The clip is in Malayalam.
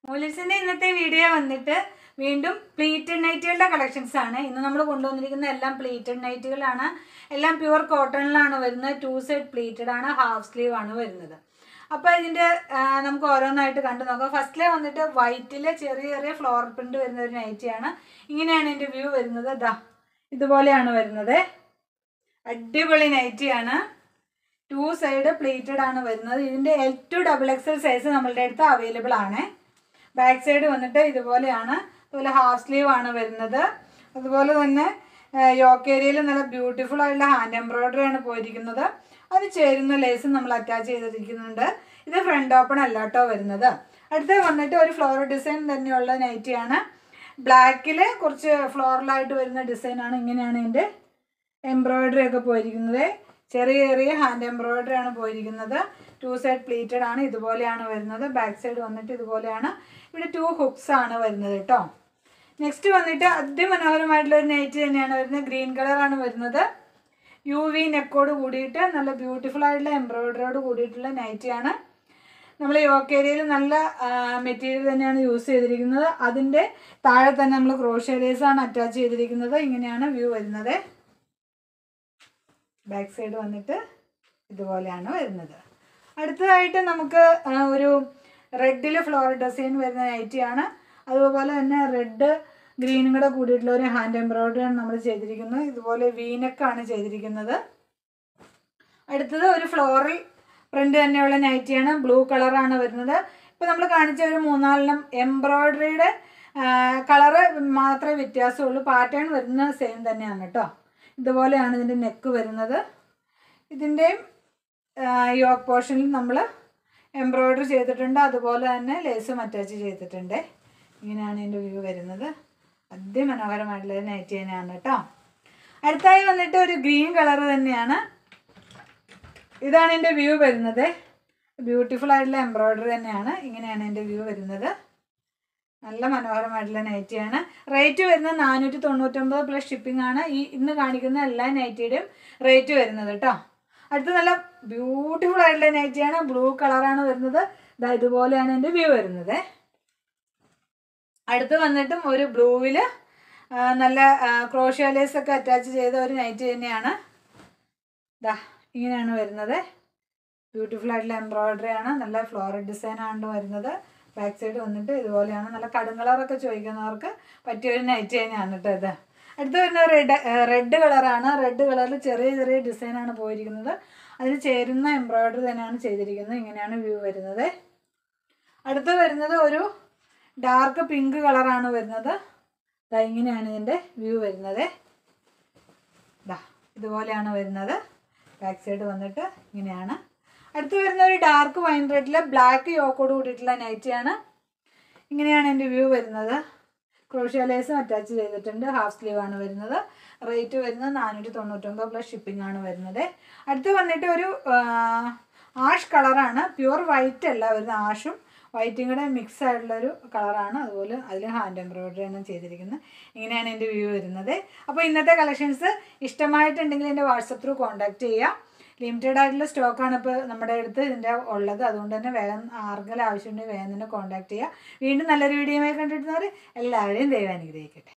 മൂലസിൻ്റെ ഇന്നത്തെ വീഡിയോ വന്നിട്ട് വീണ്ടും പ്ലീറ്റഡ് നൈറ്റുകളുടെ കളക്ഷൻസ് ആണ് ഇന്ന് നമ്മൾ കൊണ്ടുവന്നിരിക്കുന്ന എല്ലാം പ്ലീറ്റഡ് നൈറ്റുകളാണ് എല്ലാം പ്യുവർ കോട്ടണിലാണ് വരുന്നത് ടു സൈഡ് പ്ലീറ്റഡ് ആണ് ഹാഫ് സ്ലീവ് ആണ് വരുന്നത് അപ്പോൾ ഇതിൻ്റെ ആ, നമുക്ക് ഓരോന്നായിട്ട് കണ്ടു നോക്കാം ഫസ്റ്റിലെ വന്നിട്ട് വൈറ്റിൽ ചെറിയ ചെറിയ ഫ്ലോർ പ്രിന്റ് വരുന്ന ഒരു നൈറ്റിയാണ് ഇങ്ങനെയാണ് ഇതിൻ്റെ വ്യൂ വരുന്നത് ദാ ഇതുപോലെയാണ് വരുന്നത് അടിപൊളി നൈറ്റിയാണ് ടു സൈഡ് പ്ലേറ്റഡ് ആണ് വരുന്നത് ഇതിൻ്റെ L to double XL size നമ്മളുടെ അടുത്ത് അവൈലബിൾ ആണ് ബാക്ക് സൈഡ് വന്നിട്ട് ഇതുപോലെയാണ് അതുപോലെ ഹാഫ് സ്ലീവ് ആണ് വരുന്നത് അതുപോലെ തന്നെ യോക്ക് ഏരിയയിൽ നല്ല ബ്യൂട്ടിഫുൾ ആയിട്ടുള്ള ഹാൻഡ് എംബ്രോയ്ഡറി ആണ് പോയിരിക്കുന്നത് അത് ചേരുന്ന ലേസ് നമ്മൾ അറ്റാച്ച് ചെയ്തിരിക്കുന്നുണ്ട് ഇത് ഫ്രണ്ട് ഓപ്പൺ അല്ല കേട്ടോ വരുന്നത് അടുത്ത വന്നിട്ട് ഒരു ഫ്ലോറൽ ഡിസൈൻ തന്നെയുള്ള നൈറ്റിയാണ് ബ്ലാക്കിൽ കുറച്ച് ഫ്ലോറലായിട്ട് വരുന്ന ഡിസൈനാണ് ഇങ്ങനെയാണ് ഇതിൻ്റെ എംബ്രോയ്ഡറി ഒക്കെ പോയിരിക്കുന്നത് ചെറിയ ചെറിയ ഹാൻഡ് എംബ്രോയ്ഡറി ആണ് പോയിരിക്കുന്നത് ടു സൈഡ് പ്ലീറ്റഡ് ആണ് ഇതുപോലെയാണ് വരുന്നത് ബാക്ക് സൈഡ് വന്നിട്ട് ഇതുപോലെയാണ് ഇവിടെ ടു ഹുക്സ് ആണ് വരുന്നത് കേട്ടോ നെക്സ്റ്റ് വന്നിട്ട് അതിമനോഹരമായിട്ടുള്ള ഒരു നൈറ്റ് തന്നെയാണ് വരുന്നത് ഗ്രീൻ കളറാണ് വരുന്നത് യു വി നെക്കോട് കൂടിയിട്ട് നല്ല ബ്യൂട്ടിഫുൾ ആയിട്ടുള്ള എംബ്രോയ്ഡറിയോട് കൂടിയിട്ടുള്ള നൈറ്റിയാണ് നമ്മൾ യോക്ക് ഏരിയയിൽ നല്ല മെറ്റീരിയൽ തന്നെയാണ് യൂസ് ചെയ്തിരിക്കുന്നത് അതിൻ്റെ താഴെ തന്നെ നമ്മൾ ക്രോഷ്യ ആണ് അറ്റാച്ച് ചെയ്തിരിക്കുന്നത് ഇങ്ങനെയാണ് വ്യൂ വരുന്നത് ബാക്ക് സൈഡ് വന്നിട്ട് ഇതുപോലെയാണ് വരുന്നത് അടുത്തതായിട്ട് നമുക്ക് ആ, ഒരു റെഡിൽ ഫ്ലോറൽ ഡിസൈൻ വരുന്ന നൈറ്റിയാണ് അതുപോലെ തന്നെ റെഡ് ഗ്രീനും കൂടെ കൂടിയിട്ടുള്ള ഒരു ഹാൻഡ് എംബ്രോയ്ഡറി ആണ് നമ്മൾ ചെയ്തിരിക്കുന്നത് ഇതുപോലെ വീനക്കാണ് ചെയ്തിരിക്കുന്നത് അടുത്തത് ഒരു ഫ്ലോറൽ പ്രിന്റ് തന്നെയുള്ള നൈറ്റിയാണ് ബ്ലൂ കളറാണ് വരുന്നത് ഇപ്പോൾ നമ്മൾ കാണിച്ച ഒരു മൂന്നാലെണ്ണം എംബ്രോയ്ഡറിയുടെ കളറ് മാത്രമേ വ്യത്യാസമുള്ളൂ പാറ്റേൺ വരുന്ന സെയിം തന്നെയാണ് കേട്ടോ ഇതുപോലെയാണ് ഇതിൻ്റെ നെക്ക് വരുന്നത് ഇതിൻ്റെയും യോക്ക് പോർഷനിൽ നമ്മൾ എംബ്രോയ്ഡറി ചെയ്തിട്ടുണ്ട് അതുപോലെ തന്നെ ലേസും അറ്റാച്ച് ചെയ്തിട്ടുണ്ട് ഇങ്ങനെയാണ് ഇതിൻ്റെ വ്യൂ വരുന്നത് അതിമനോഹരമായിട്ടുള്ള ഒരു നൈറ്റി തന്നെയാണ് കേട്ടോ അടുത്തായി വന്നിട്ട് ഒരു ഗ്രീൻ കളർ തന്നെയാണ് ഇതാണ് എൻ്റെ വ്യൂ വരുന്നത് ബ്യൂട്ടിഫുൾ ആയിട്ടുള്ള എംബ്രോയ്ഡറി തന്നെയാണ് ഇങ്ങനെയാണ് എൻ്റെ വ്യൂ വരുന്നത് നല്ല മനോഹരമായിട്ടുള്ള നൈറ്റിയാണ് റേറ്റ് വരുന്നത് നാനൂറ്റി തൊണ്ണൂറ്റൊമ്പത് പ്ലസ് ഷിപ്പിംഗ് ആണ് ഈ ഇന്ന് കാണിക്കുന്ന എല്ലാ നൈറ്റിയുടെയും റേറ്റ് വരുന്നത് കേട്ടോ അടുത്ത നല്ല ബ്യൂട്ടിഫുൾ ആയിട്ടുള്ള നൈറ്റിയാണ് ബ്ലൂ കളറാണ് വരുന്നത് ഇതാ ഇതുപോലെയാണ് എൻ്റെ വ്യൂ വരുന്നത് അടുത്ത് വന്നിട്ടും ഒരു ബ്ലൂവിൽ നല്ല ക്രോഷ്യാലേസ് ഒക്കെ അറ്റാച്ച് ചെയ്ത ഒരു നൈറ്റ് തന്നെയാണ് ദാ ഇങ്ങനെയാണ് വരുന്നത് ബ്യൂട്ടിഫുൾ ആയിട്ടുള്ള എംബ്രോയ്ഡറി ആണ് നല്ല ഫ്ലോറൽ ഡിസൈൻ ആണ് വരുന്നത് ബാക്ക് സൈഡ് വന്നിട്ട് ഇതുപോലെയാണ് നല്ല കടും കളറൊക്കെ ചോദിക്കുന്നവർക്ക് പറ്റിയ ഒരു നൈറ്റ് തന്നെയാണ് കേട്ടോ ഇത് അടുത്ത് വരുന്ന റെഡ് റെഡ് കളറാണ് റെഡ് കളറിൽ ചെറിയ ചെറിയ ഡിസൈനാണ് പോയിരിക്കുന്നത് അതിന് ചേരുന്ന എംബ്രോയ്ഡറി തന്നെയാണ് ചെയ്തിരിക്കുന്നത് ഇങ്ങനെയാണ് വ്യൂ വരുന്നത് അടുത്ത് വരുന്നത് ഒരു ഡാർക്ക് പിങ്ക് കളറാണ് വരുന്നത് ദാ ഇങ്ങനെയാണ് ഇതിൻ്റെ വ്യൂ വരുന്നത് ദാ ഇതുപോലെയാണ് വരുന്നത് ബാക്ക് സൈഡ് വന്നിട്ട് ഇങ്ങനെയാണ് അടുത്ത് വരുന്ന ഒരു ഡാർക്ക് വൈൻ റെഡിൽ ബ്ലാക്ക് യോക്കോട് കൂടിയിട്ടുള്ള നൈറ്റിയാണ് ഇങ്ങനെയാണ് എൻ്റെ വ്യൂ വരുന്നത് ക്രോഷ്യ ലേസും അറ്റാച്ച് ചെയ്തിട്ടുണ്ട് ഹാഫ് സ്ലീവ് ആണ് വരുന്നത് റേറ്റ് വരുന്നത് നാനൂറ്റി തൊണ്ണൂറ്റൊമ്പത് പ്ലസ് ഷിപ്പിംഗ് ആണ് വരുന്നത് അടുത്ത് വന്നിട്ട് ഒരു ആഷ് കളറാണ് പ്യുവർ വൈറ്റ് അല്ല വരുന്നത് ആഷും വൈറ്റും കൂടെ മിക്സ് ആയിട്ടുള്ളൊരു കളറാണ് അതുപോലെ അതിൽ ഹാൻഡ് എംബ്രോയ്ഡറി ആണ് ചെയ്തിരിക്കുന്നത് ഇങ്ങനെയാണ് എൻ്റെ വ്യൂ വരുന്നത് അപ്പോൾ ഇന്നത്തെ കളക്ഷൻസ് ഇഷ്ടമായിട്ടുണ്ടെങ്കിൽ എൻ്റെ വാട്സപ്പ് ത്രൂ കോൺടാക്റ്റ് ചെയ്യാം ലിമിറ്റഡ് ആയിട്ടുള്ള സ്റ്റോക്കാണ് ഇപ്പോൾ നമ്മുടെ അടുത്ത് ഇതിൻ്റെ ഉള്ളത് അതുകൊണ്ട് തന്നെ വേഗം ആർക്കെങ്കിലും ആവശ്യമുണ്ടെങ്കിൽ വേഗം തന്നെ കോൺടാക്ട് ചെയ്യുക വീണ്ടും നല്ലൊരു വീഡിയോയുമായി കണ്ടിട്ടുന്നവർ എല്ലാവരെയും ദൈവം അനുഗ്രഹിക്കട്ടെ